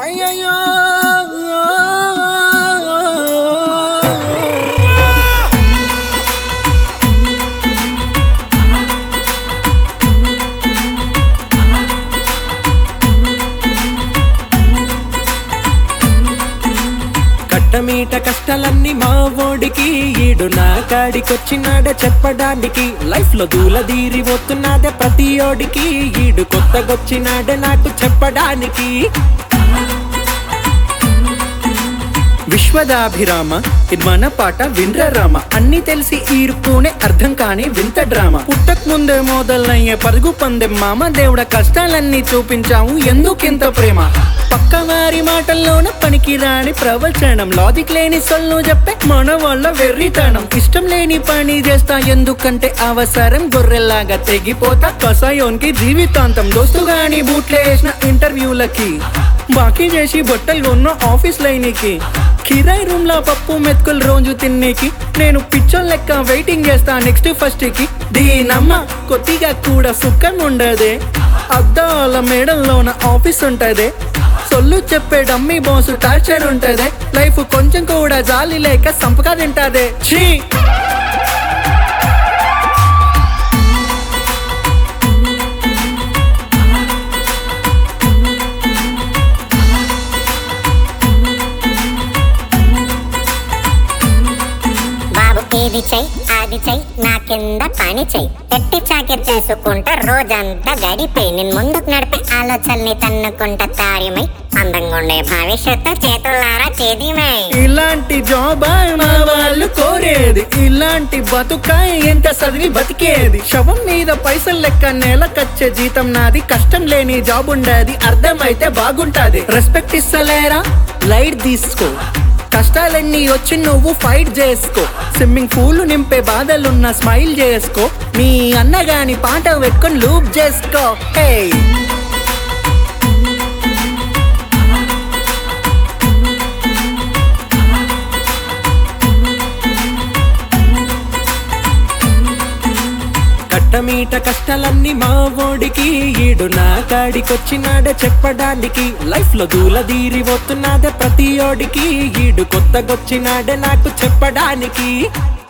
అయ్యయ్యో కట్టమీట కష్టాలన్నీ మా ఓడికి ఈడు నా కాడికొచ్చినాడ చెప్పడానికి లైఫ్ లో దూలదీరి పోతున్నాడే ప్రతి ఓడికి ఈడు కొత్తగొచ్చినాడే నాకు చెప్పడానికి విశ్వదాభిరామ ఇది మన పాట విండ్ర రామ అన్ని తెలిసి ఈరుకునే అర్థం కాని వింత డ్రామా పుట్టక్ ముందే మొదలయ్యే పరుగు పందెం మామ దేవుడ కష్టాలన్నీ చూపించాము ఎందుకింత ప్రేమ పక్క వారి మాటల్లోన పనికి రాని ప్రవచనం లాజిక్ లేని సొల్లు చెప్పే మన వాళ్ళ వెర్రితనం ఇష్టం లేని పని చేస్తా ఎందుకంటే అవసరం గొర్రెల్లాగా తెగిపోతా కసాయోన్కి జీవితాంతం దోస్తు గాని బూట్లేసిన ఇంటర్వ్యూలకి బాకీ చేసి బట్టలు కొన్న ఆఫీస్ లైనికి కిరాయి రూమ్ లో పప్పు మెతుకులు రోజు తిన్నేకి నేను పిచ్చోన్ లెక్క వెయిటింగ్ చేస్తా నెక్స్ట్ ఫస్ట్ కి దీనమ్మ కొద్దిగా కూడా సుఖం ఉండదే అద్దాల మేడల్లోన ఆఫీస్ ఉంటదే సొల్లు చెప్పే డమ్మీ బాస్ టార్చర్ ఉంటదే లైఫ్ కొంచెం కూడా జాలి లేక సంపగా తింటాదే ఛీ బాబు ఇది చెయ్యి అది చెయ్యి నా కింద పని చెయ్యి ఎట్టి చాకిరి చేసుకుంటా రోజంతా గడిపే నేను ముందుకు నడిపే ఆలోచనని తన్నుకుంటా తాడిమై అందంగా ఉండే భవిష్యత్తు చేతులారా చేదిమై ఇలాంటి జాబ్ మా వాళ్ళు కోరేది ఇలాంటి బతుకాయ ఎంత చదివి బతికేది శవం మీద పైసలు లెక్క నెలకచ్చే జీతం నాది కష్టం లేని జాబ్ ఉండేది అర్థమైతే బాగుంటాది రెస్పెక్ట్ ఇస్తలేరా లైట్ తీసుకో కష్టాలన్నీ వచ్చి నువ్వు ఫైట్ చేసుకో స్విమ్మింగ్ పూల్ నింపే బాధలున్న స్మైల్ చేసుకో మీ అన్నగాని పాట పెట్టుకొని లూప్ చేసుకో హే కట్టమీట కష్టాలన్నీ మా ఓడికి ఈడు నా కాడికొచ్చినాడ చెప్పడానికి లైఫ్ లో దూలదీరి పోతున్నాడే ప్రతి ఓడికి ఈడు కొత్తగొచ్చినాడే నాకు చెప్పడానికి